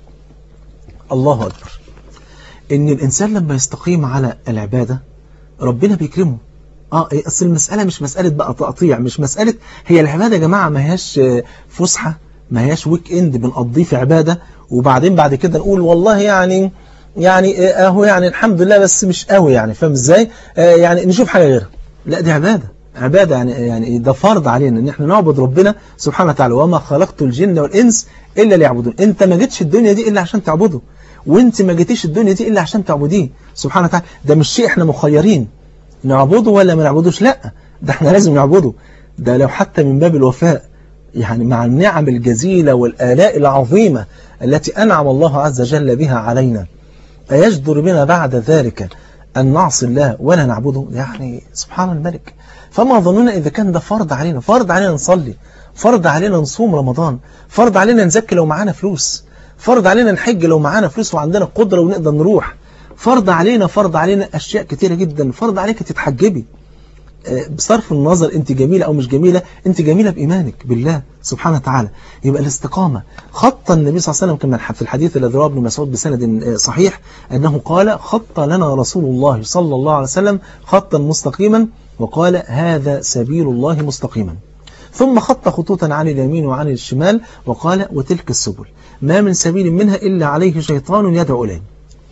الله أكبر إن الإنسان لما يستقيم على العبادة ربنا بيكرمه اه اصل المسألة مش مسألة بقى تقطيع مش مسألة هي العبادة يا جماعة ما هياش فسحة ما هياش ويك اند بنقضيه في عبادة وبعدين بعد كده نقول والله يعني يعني اهو يعني الحمد لله بس مش قوي يعني فاهم ازاي آه يعني نشوف حاجة غيرها لا دي عبادة عبادة يعني يعني ده فرض علينا ان احنا نعبد ربنا سبحانه وتعالى وما خلقت الجن والانس الا ليعبدون انت ما جيتش الدنيا دي الا عشان تعبده وانت ما جيتيش الدنيا دي إلا عشان تعبديه سبحانه وتعالى ده مش شيء احنا مخيرين نعبده ولا ما نعبدوش لا ده احنا لازم نعبده ده لو حتى من باب الوفاء يعني مع النعم الجزيلة والآلاء العظيمة التي أنعم الله عز وجل بها علينا أيجدر بنا بعد ذلك أن نعصي الله ولا نعبده يعني سبحان الملك فما ظننا إذا كان ده فرض علينا فرض علينا نصلي فرض علينا نصوم رمضان فرض علينا نزكي لو معانا فلوس فرض علينا نحج لو معانا فلوس وعندنا قدرة ونقدر نروح فرض علينا فرض علينا أشياء كتيرة جدا فرض عليك تتحجبي بصرف النظر انت جميلة او مش جميلة انت جميلة بإيمانك بالله سبحانه وتعالى يبقى الاستقامة خط النبي صلى الله عليه وسلم كما في الحديث الذي رواه ابن مسعود بسند صحيح أنه قال خط لنا رسول الله صلى الله عليه وسلم خطا مستقيما وقال هذا سبيل الله مستقيما ثم خط خطوطا عن اليمين وعن الشمال وقال وتلك السبل ما من سبيل منها إلا عليه شيطان يدعو إليه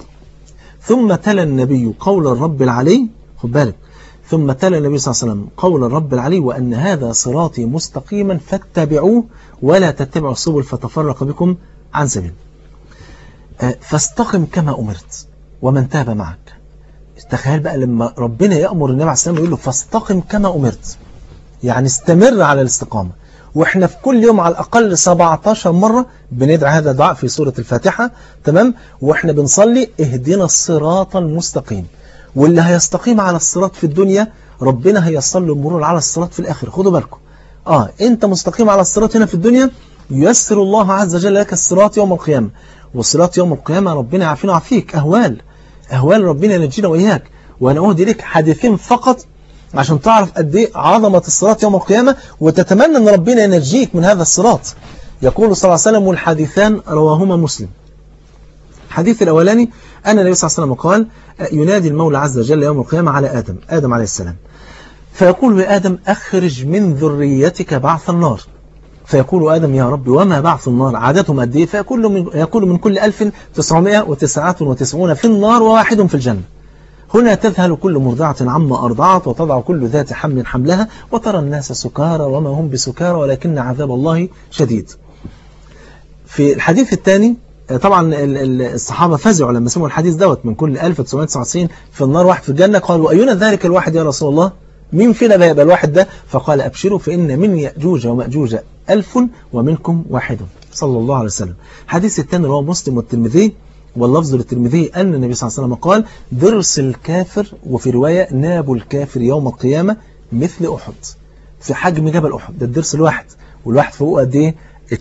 ثم تلا النبي قول الرب العلي خد بالك ثم تلا النبي صلى الله عليه وسلم قول الرب العلي وأن هذا صراطي مستقيما فاتبعوه ولا تتبعوا السبل فتفرق بكم عن سبيل فاستقم كما أمرت ومن تاب معك تخيل بقى لما ربنا يأمر النبي عليه السلام يقول له فاستقم كما أمرت يعني استمر على الاستقامة واحنا في كل يوم على الأقل 17 مرة بندعي هذا الدعاء في سورة الفاتحة تمام واحنا بنصلي اهدنا الصراط المستقيم واللي هيستقيم على الصراط في الدنيا ربنا هيصل له المرور على الصراط في الآخر خدوا بالكم اه انت مستقيم على الصراط هنا في الدنيا ييسر الله عز وجل لك الصراط يوم القيامة والصراط يوم القيامة ربنا يعافينا ويعافيك أهوال أهوال ربنا ينجينا وإياك وأنا أهدي لك حديثين فقط عشان تعرف قد ايه عظمة الصراط يوم القيامة وتتمنى أن ربنا ينجيك من هذا الصراط يقول صلى الله عليه وسلم والحديثان رواهما مسلم الحديث الأولاني أن النبي صلى الله عليه وسلم قال ينادي المولى عز وجل يوم القيامة على آدم آدم عليه السلام فيقول يا آدم أخرج من ذريتك بعث النار فيقول آدم يا رب وما بعث النار عادتهم قد ايه فيقول من, يقول من كل 1999 في النار وواحد في الجنة هنا تذهل كل مرضعة عما أرضعت وتضع كل ذات حمل حملها وترى الناس سكارى وما هم بسكارى ولكن عذاب الله شديد في الحديث الثاني طبعا الصحابة فزعوا لما سمعوا الحديث دوت من كل 1999 في النار واحد في الجنة قالوا أينا ذلك الواحد يا رسول الله مين فينا بقى يبقى الواحد ده فقال أبشروا فإن من يأجوج ومأجوج ألف ومنكم واحد صلى الله عليه وسلم حديث الثاني رواه مسلم والترمذي واللفظ للترمذي أن النبي صلى الله عليه وسلم قال درس الكافر وفي رواية ناب الكافر يوم القيامة مثل أحد في حجم جبل أحد ده الدرس الواحد والواحد فوق قد إيه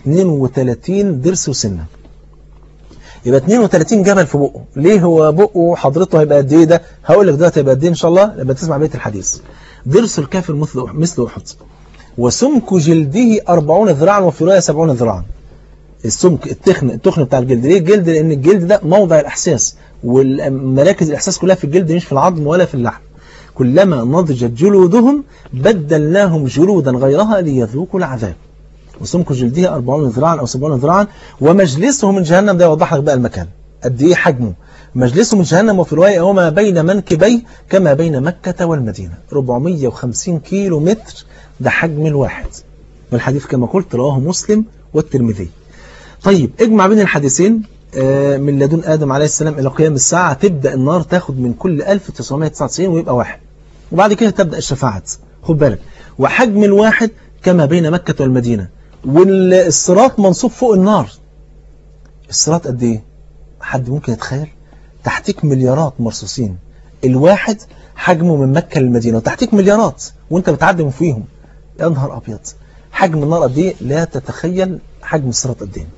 32 درس وسنة يبقى 32 جبل في بقه ليه هو بقه حضرته هيبقى قد ايه ده هقول لك دلوقتي هيبقى قد ايه ان شاء الله لما تسمع بقيه الحديث درس الكافر مثل مثل احد وسمك جلده 40 ذراعا وفي روايه 70 ذراعا السمك التخن التخن بتاع الجلد ليه الجلد لان الجلد ده موضع الاحساس والمراكز الاحساس كلها في الجلد مش في العظم ولا في اللحم كلما نضجت جلودهم بدلناهم جلودا غيرها ليذوقوا العذاب وسمك جلده 40 ذراعا أو 70 ذراعا ومجلسه من جهنم ده يوضح لك بقى المكان قد ايه حجمه مجلسه من جهنم وفي رواية وما بين منكبي كما بين مكة والمدينة 450 كيلو متر ده حجم الواحد والحديث كما قلت رواه مسلم والترمذي طيب اجمع بين الحديثين من لدن آدم عليه السلام إلى قيام الساعة تبدأ النار تاخد من كل 1999 ويبقى واحد وبعد كده تبدأ الشفاعات خد بالك وحجم الواحد كما بين مكة والمدينة والصراط منصوب فوق النار الصراط قد ايه حد ممكن يتخيل تحتيك مليارات مرصوصين الواحد حجمه من مكة للمدينة وتحتيك مليارات وانت بتعدي من فوقيهم يا نهار ابيض حجم النار قد ايه لا تتخيل حجم الصراط قد ايه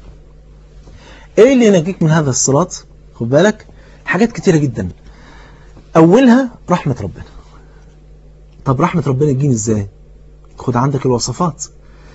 ايه اللي ينجيك من هذا الصراط خد بالك حاجات كتيرة جدا اولها رحمة ربنا طب رحمة ربنا تجيني ازاي خد عندك الوصفات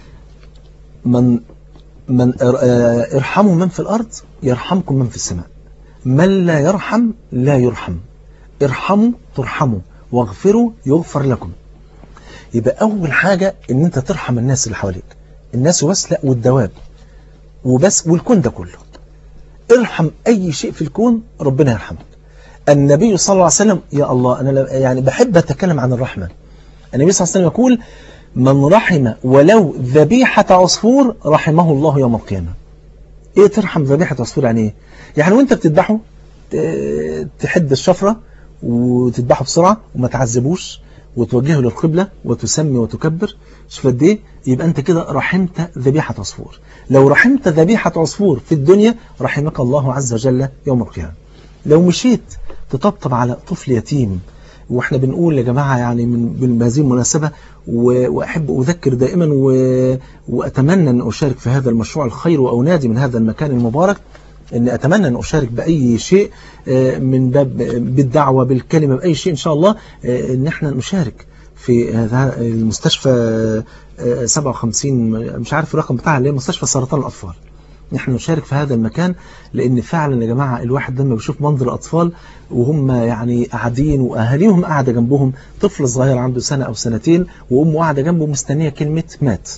من من ارحموا من في الأرض يرحمكم من في السماء من لا يرحم لا يرحم ارحموا ترحموا واغفروا يغفر لكم يبقى أول حاجة ان انت ترحم الناس اللي حواليك الناس وبس لا والدواب وبس والكون ده كله ارحم أي شيء في الكون ربنا يرحمك النبي صلى الله عليه وسلم يا الله أنا يعني بحب أتكلم عن الرحمة النبي صلى الله عليه وسلم يقول من رحم ولو ذبيحة عصفور رحمه الله يوم القيامة ايه ترحم ذبيحة عصفور يعني ايه يعني وانت بتذبحه ت- تحد الشفرة وتذبحه بسرعة وما تعذبوش وتوجهه للقبلة وتسمي وتكبر شوف قد ايه يبقى انت كده رحمت ذبيحة عصفور لو رحمت ذبيحة عصفور في الدنيا رحمك الله عز وجل يوم القيامة لو مشيت تطبطب على طفل يتيم واحنا بنقول يا جماعة يعني من بهذه المناسبة و- وأحب أذكر دائما و... وأتمنى أن أشارك في هذا المشروع الخير وأنادي من هذا المكان المبارك أن أتمنى أن أشارك بأي شيء آه، من باب بالدعوة بالكلمة بأي شيء إن شاء الله آه، أن احنا نشارك في هذا المستشفى آه، 57 مش عارف الرقم بتاعها اللي هي مستشفى سرطان الأطفال نحن نشارك في هذا المكان لأن فعلا يا جماعة الواحد لما بيشوف منظر أطفال وهم يعني قاعدين وأهاليهم قاعدة جنبهم طفل صغير عنده سنة أو سنتين وأمه قاعدة جنبه مستنية كلمة مات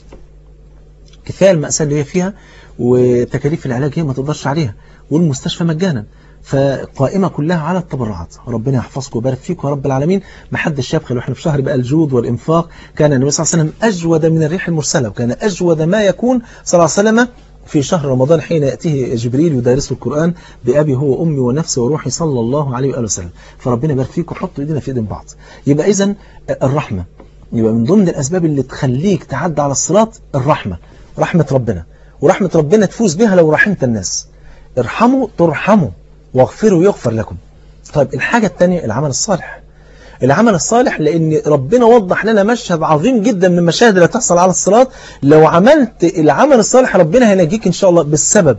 كفاية المأساة اللي هي فيها وتكاليف العلاج هي ما تقدرش عليها والمستشفى مجانا فقائمة كلها على التبرعات ربنا يحفظكم ويبارك فيكم يا رب العالمين ما حدش يبخل واحنا في شهر بقى الجود والإنفاق كان النبي صلى الله عليه وسلم أجود من الريح المرسلة وكان أجود ما يكون صلى الله عليه وسلم في شهر رمضان حين يأتيه جبريل يدارسه القرآن بأبي هو أمي ونفسي وروحي صلى الله عليه وآله وسلم فربنا يبارك فيكم حطوا إيدينا في إيدين بعض يبقى إذا الرحمة يبقى من ضمن الأسباب اللي تخليك تعدي على الصراط الرحمة رحمة ربنا ورحمة ربنا تفوز بها لو رحمت الناس ارحموا ترحموا واغفروا يغفر لكم طيب الحاجة الثانية العمل الصالح العمل الصالح لأن ربنا وضح لنا مشهد عظيم جدا من المشاهد اللي تحصل على الصراط لو عملت العمل الصالح ربنا هينجيك إن شاء الله بالسبب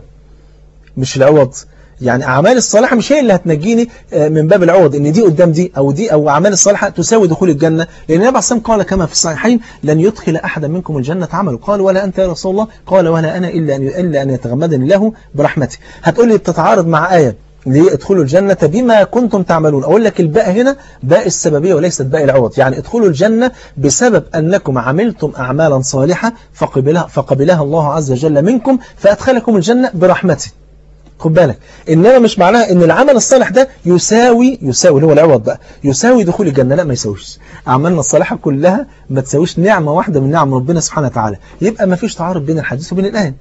مش العوض يعني أعمال الصالحة مش هي اللي هتنجيني آه، من باب العوض إن دي قدام دي أو دي أو أعمال الصالحة تساوي دخول الجنة لأن النبي عليه الصلاة والسلام قال كما في الصحيحين لن يدخل أحدا منكم الجنة عمله قال ولا أنت يا رسول الله قال ولا أنا إلا أن إلا أن يتغمدني الله برحمته هتقول لي بتتعارض مع آية ليه ادخلوا الجنة بما كنتم تعملون أقول لك الباء هنا باء السببية وليست باء العوض يعني ادخلوا الجنة بسبب أنكم عملتم أعمالا صالحة فقبلها, فقبلها الله عز وجل منكم فأدخلكم الجنة برحمته خد بالك إنما مش معناها إن العمل الصالح ده يساوي يساوي اللي هو العوض بقى يساوي دخول الجنة لا ما يساويش أعمالنا الصالحة كلها ما تساويش نعمة واحدة من نعم ربنا سبحانه وتعالى يبقى ما فيش تعارض بين الحديث وبين الآية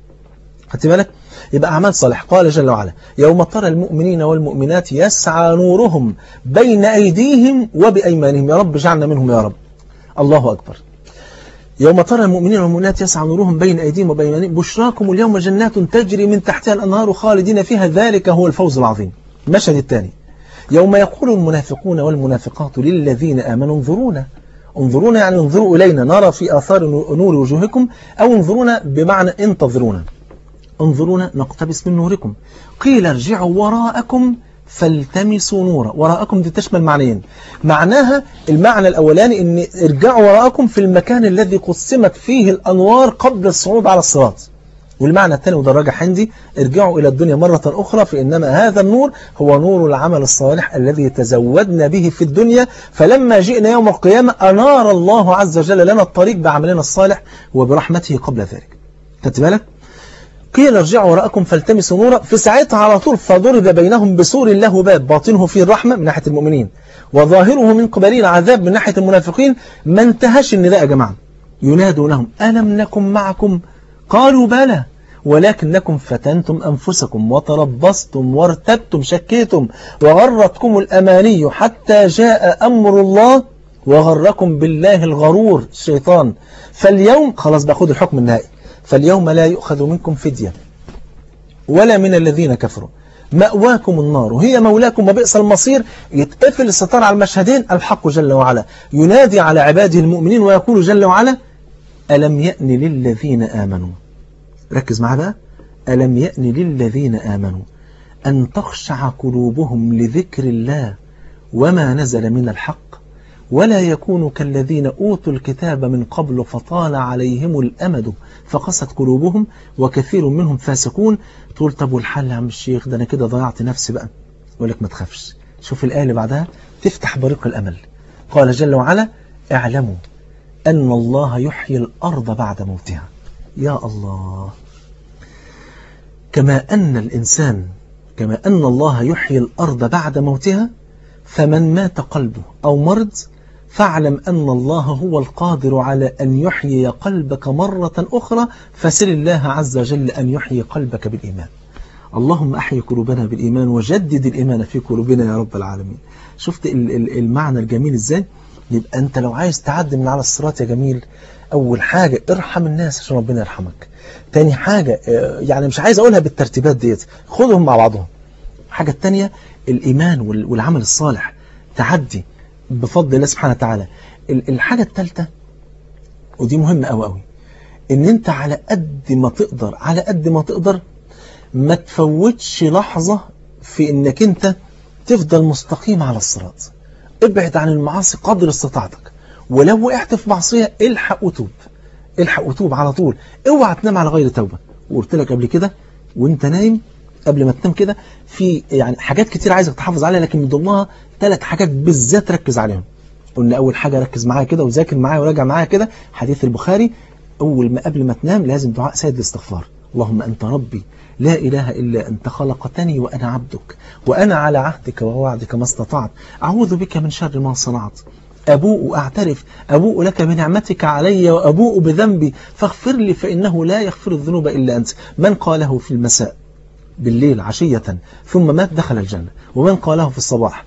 خدت بالك يبقى أعمال صالح قال جل وعلا يوم ترى المؤمنين والمؤمنات يسعى نورهم بين أيديهم وبأيمانهم يا رب اجعلنا منهم يا رب الله أكبر يوم ترى المؤمنين والمؤمنات يسعى نورهم بين أيديهم وبأيمانهم بشراكم اليوم جنات تجري من تحتها الأنهار خالدين فيها ذلك هو الفوز العظيم المشهد الثاني يوم يقول المنافقون والمنافقات للذين آمنوا انظرونا انظرونا يعني انظروا إلينا نرى في آثار نور وجوهكم أو انظرونا بمعنى انتظرونا انظرونا نقتبس من نوركم قيل ارجعوا وراءكم فالتمسوا نورا وراءكم دي تشمل معنيين معناها المعنى الأولاني ان ارجعوا وراءكم في المكان الذي قسمت فيه الأنوار قبل الصعود على الصراط والمعنى الثاني وده الراجح عندي ارجعوا إلى الدنيا مرة أخرى فإنما هذا النور هو نور العمل الصالح الذي تزودنا به في الدنيا فلما جئنا يوم القيامة أنار الله عز وجل لنا الطريق بعملنا الصالح وبرحمته قبل ذلك خدت بالك؟ قيل ارجعوا وراءكم فالتمسوا نورا في ساعتها على طول فضرب بينهم بسور له باب باطنه فيه الرحمة من ناحية المؤمنين وظاهره من قبلين العذاب من ناحية المنافقين ما انتهاش النداء يا جماعة ينادونهم ألم نكن معكم قالوا بلى ولكنكم فتنتم أنفسكم وتربصتم وارتبتم شكيتم وغرتكم الأماني حتى جاء أمر الله وغركم بالله الغرور الشيطان فاليوم خلاص باخد الحكم النهائي فاليوم لا يؤخذ منكم فدية ولا من الذين كفروا مأواكم النار وهي مولاكم وبئس المصير يتقفل الستار على المشهدين الحق جل وعلا ينادي على عباده المؤمنين ويقول جل وعلا ألم يأن للذين آمنوا ركز معاه بقى ألم يأن للذين آمنوا أن تخشع قلوبهم لذكر الله وما نزل من الحق ولا يكونوا كالذين أوتوا الكتاب من قبل فطال عليهم الأمد فقست قلوبهم وكثير منهم فاسقون تقول طب والحل يا عم الشيخ ده أنا كده ضيعت نفسي بقى يقول لك ما تخافش شوف الآية اللي بعدها تفتح بريق الأمل قال جل وعلا اعلموا أن الله يحيي الأرض بعد موتها يا الله كما أن الإنسان كما أن الله يحيي الأرض بعد موتها فمن مات قلبه أو مرض فاعلم أن الله هو القادر على أن يحيي قلبك مرة أخرى فسل الله عز وجل أن يحيي قلبك بالإيمان اللهم أحيي قلوبنا بالإيمان وجدد الإيمان في قلوبنا يا رب العالمين شفت المعنى الجميل إزاي يبقى أنت لو عايز تعدي من على الصراط يا جميل أول حاجة ارحم الناس عشان ربنا يرحمك تاني حاجة يعني مش عايز أقولها بالترتيبات ديت خدهم مع بعضهم الحاجة التانية الإيمان والعمل الصالح تعدي بفضل الله سبحانه وتعالى الحاجة الثالثة ودي مهمة قوي قوي ان انت على قد ما تقدر على قد ما تقدر ما تفوتش لحظة في انك انت تفضل مستقيم على الصراط ابعد عن المعاصي قدر استطاعتك ولو وقعت في معصية الحق وتوب الحق وتوب على طول اوعى تنام على غير توبة وقلت لك قبل كده وانت نايم قبل ما تنام كده في يعني حاجات كتير عايزك تحافظ عليها لكن من ضمنها ثلاث حاجات بالذات ركز عليهم قلنا اول حاجة ركز معايا كده وذاكر معايا وراجع معايا كده حديث البخاري اول ما قبل ما تنام لازم دعاء سيد الاستغفار اللهم انت ربي لا اله الا انت خلقتني وانا عبدك وانا على عهدك ووعدك ما استطعت اعوذ بك من شر ما صنعت أبوء أعترف أبوء لك بنعمتك علي وأبوء بذنبي فاغفر لي فإنه لا يغفر الذنوب إلا أنت من قاله في المساء بالليل عشية ثم مات دخل الجنة ومن قاله في الصباح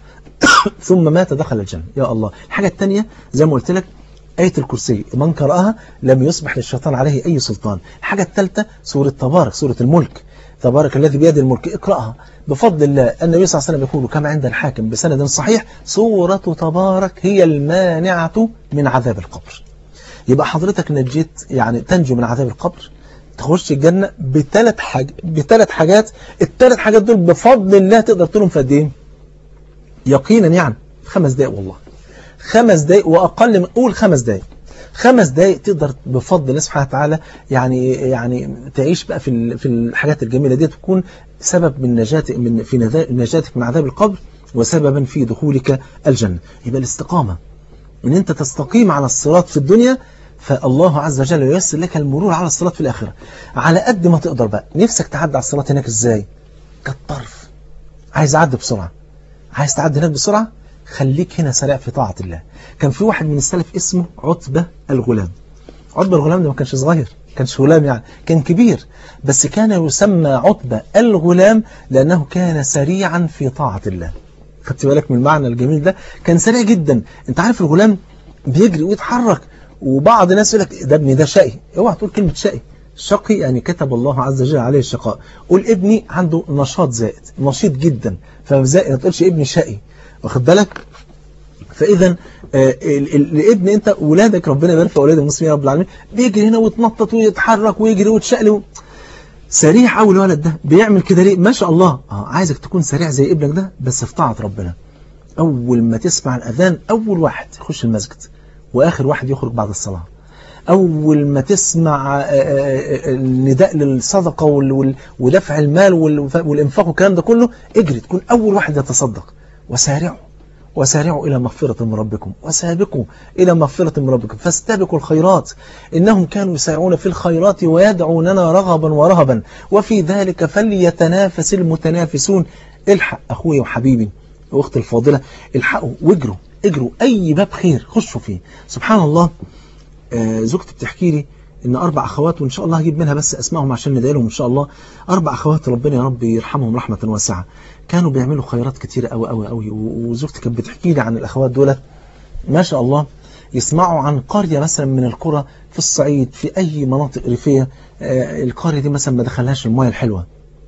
ثم مات دخل الجنة يا الله الحاجة الثانية زي ما قلت لك آية الكرسي من قرأها لم يصبح للشيطان عليه أي سلطان الحاجة الثالثة سورة تبارك سورة الملك تبارك الذي بيده الملك اقرأها بفضل الله النبي صلى الله عليه وسلم يقول كما عند الحاكم بسند صحيح سورة تبارك هي المانعة من عذاب القبر يبقى حضرتك نجيت يعني تنجو من عذاب القبر تخش الجنة بثلاث حاج... بثلاث حاجات الثلاث حاجات دول بفضل الله تقدر تقولهم في قد ايه يقينا يعني خمس دقايق والله خمس دقايق واقل من قول خمس دقايق خمس دقايق تقدر بفضل الله سبحانه وتعالى يعني يعني تعيش بقى في في الحاجات الجميله دي تكون سبب من نجاة من في نجاتك من عذاب القبر وسببا في دخولك الجنه يبقى الاستقامه ان انت تستقيم على الصراط في الدنيا فالله عز وجل ييسر لك المرور على الصراط في الآخرة على قد ما تقدر بقى نفسك تعدي على الصراط هناك ازاي كالطرف عايز اعدي بسرعة عايز تعدي هناك بسرعة خليك هنا سريع في طاعة الله كان في واحد من السلف اسمه عتبة الغلام عتبة الغلام ده ما كانش صغير كانش غلام يعني كان كبير بس كان يسمى عتبة الغلام لأنه كان سريعا في طاعة الله خدت بالك من المعنى الجميل ده كان سريع جدا انت عارف الغلام بيجري ويتحرك وبعض الناس يقول لك ده ابني ده شقي اوعى تقول كلمة شقي شقي يعني كتب الله عز وجل عليه الشقاء قول ابني عنده نشاط زائد نشيط جدا فزائد ما تقولش ابني شقي واخد بالك فاذا الابن انت ولادك ربنا يبارك في اولاد المسلمين يا رب العالمين بيجري هنا ويتنطط ويتحرك ويجري ويتشقلب سريع قوي الولد ده بيعمل كده ليه ما شاء الله اه عايزك تكون سريع زي ابنك ده بس في طاعه ربنا اول ما تسمع الاذان اول واحد يخش المسجد واخر واحد يخرج بعد الصلاه أول ما تسمع النداء للصدقة ودفع المال والإنفاق والكلام ده كله اجري تكون أول واحد يتصدق وسارعوا وسارعوا إلى مغفرة من ربكم وسابقوا إلى مغفرة من ربكم فاستبقوا الخيرات إنهم كانوا يسارعون في الخيرات ويدعوننا رغبا ورهبا وفي ذلك فليتنافس المتنافسون الحق أخوي وحبيبي وأختي الفاضلة الحقوا واجروا اجروا أي باب خير خشوا فيه سبحان الله آه زوجتي بتحكي لي ان اربع اخوات وان شاء الله هجيب منها بس اسمائهم عشان ندعي لهم ان شاء الله اربع اخوات ربنا يا رب يرحمهم رحمه واسعه كانوا بيعملوا خيرات كتيره قوي قوي قوي وزوجتي كانت بتحكي لي عن الاخوات دولت ما شاء الله يسمعوا عن قريه مثلا من القرى في الصعيد في اي مناطق ريفيه آه القريه دي مثلا ما دخلهاش المياه الحلوه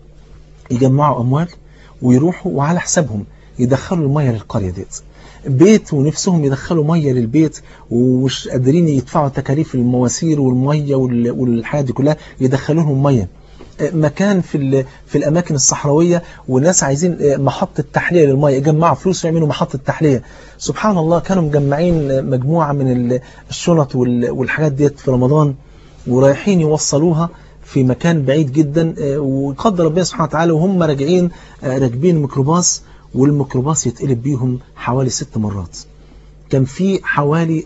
يجمعوا اموال ويروحوا وعلى حسابهم يدخلوا المياه للقريه ديت بيت ونفسهم يدخلوا مية للبيت ومش قادرين يدفعوا تكاليف المواسير والمية والحاجات دي كلها يدخلوا لهم مية مكان في في الاماكن الصحراويه والناس عايزين محطه تحليه للميه يجمعوا فلوس يعملوا محطه تحليه سبحان الله كانوا مجمعين مجموعه من الشنط والحاجات ديت في رمضان ورايحين يوصلوها في مكان بعيد جدا وقدر ربنا سبحانه وتعالى وهم راجعين راكبين ميكروباص والميكروباص يتقلب بيهم حوالي ست مرات كان في حوالي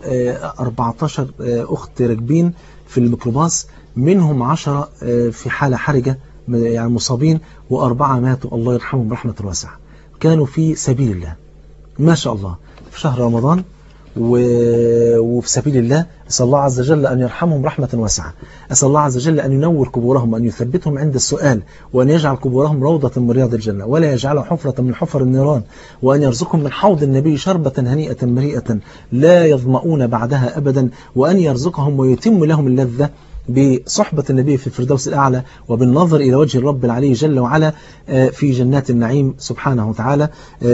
14 أخت راكبين في الميكروباص منهم 10 في حالة حرجة يعني مصابين وأربعة ماتوا الله يرحمهم رحمة واسعة كانوا في سبيل الله ما شاء الله في شهر رمضان وفي سبيل الله أسأل الله عز وجل أن يرحمهم رحمة واسعة أسأل الله عز وجل أن ينور قبورهم وأن يثبتهم عند السؤال وأن يجعل قبورهم روضة من رياض الجنة ولا يجعلها حفرة من حفر النيران وأن يرزقهم من حوض النبي شربة هنيئة مريئة لا يظمؤون بعدها أبدا وأن يرزقهم ويتم لهم اللذة بصحبة النبي في الفردوس الأعلى وبالنظر إلى وجه الرب العلي جل وعلا في جنات النعيم سبحانه وتعالى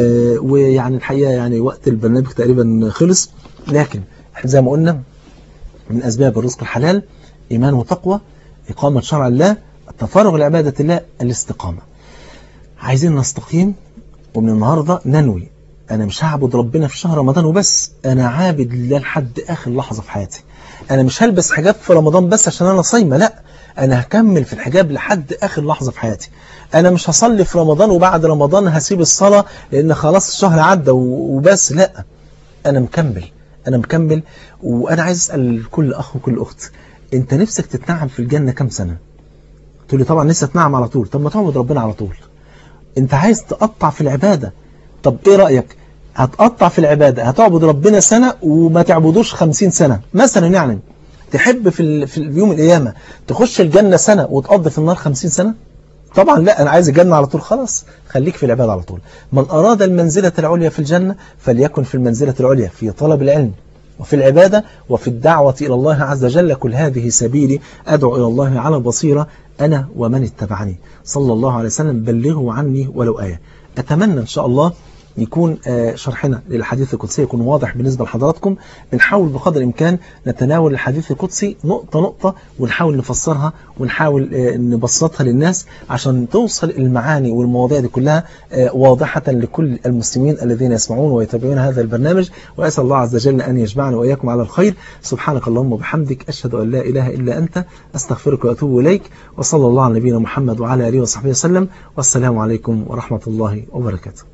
ويعني الحقيقة يعني وقت البرنامج تقريبا خلص لكن زي ما قلنا من أسباب الرزق الحلال إيمان وتقوى إقامة شرع الله التفرغ لعبادة الله الاستقامة عايزين نستقيم ومن النهاردة ننوي أنا مش هعبد ربنا في شهر رمضان وبس أنا عابد لله لحد آخر لحظة في حياتي أنا مش هلبس حجاب في رمضان بس عشان أنا صايمة لا أنا هكمل في الحجاب لحد آخر لحظة في حياتي أنا مش هصلي في رمضان وبعد رمضان هسيب الصلاة لأن خلاص الشهر عدى وبس لا أنا مكمل أنا مكمل وأنا عايز أسأل كل أخ وكل أخت أنت نفسك تتنعم في الجنة كم سنة تقول لي طبعا نفسي أتنعم على طول طب ما تعبد ربنا على طول أنت عايز تقطع في العبادة طب إيه رأيك هتقطع في العبادة هتعبد ربنا سنة وما تعبدوش خمسين سنة مثلا يعني تحب في, ال... في يوم القيامة تخش الجنة سنة وتقضي في النار خمسين سنة طبعا لا أنا عايز الجنة على طول خلاص خليك في العبادة على طول من أراد المنزلة العليا في الجنة فليكن في المنزلة العليا في طلب العلم وفي العبادة وفي الدعوة إلى الله عز وجل كل هذه سبيلي أدعو إلى الله على بصيرة أنا ومن اتبعني صلى الله عليه وسلم بلغوا عني ولو آية أتمنى إن شاء الله يكون شرحنا للحديث القدسي يكون واضح بالنسبة لحضراتكم بنحاول بقدر الإمكان نتناول الحديث القدسي نقطة نقطة ونحاول نفسرها ونحاول نبسطها للناس عشان توصل المعاني والمواضيع دي كلها واضحة لكل المسلمين الذين يسمعون ويتابعون هذا البرنامج وأسأل الله عز وجل أن يجمعنا وإياكم على الخير سبحانك اللهم وبحمدك أشهد أن لا إله إلا أنت أستغفرك وأتوب إليك وصلى الله على نبينا محمد وعلى آله وصحبه وسلم والسلام عليكم ورحمة الله وبركاته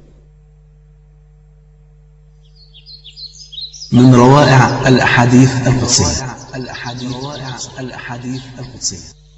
من روائع الأحاديث القدسية الأحاديث القدسية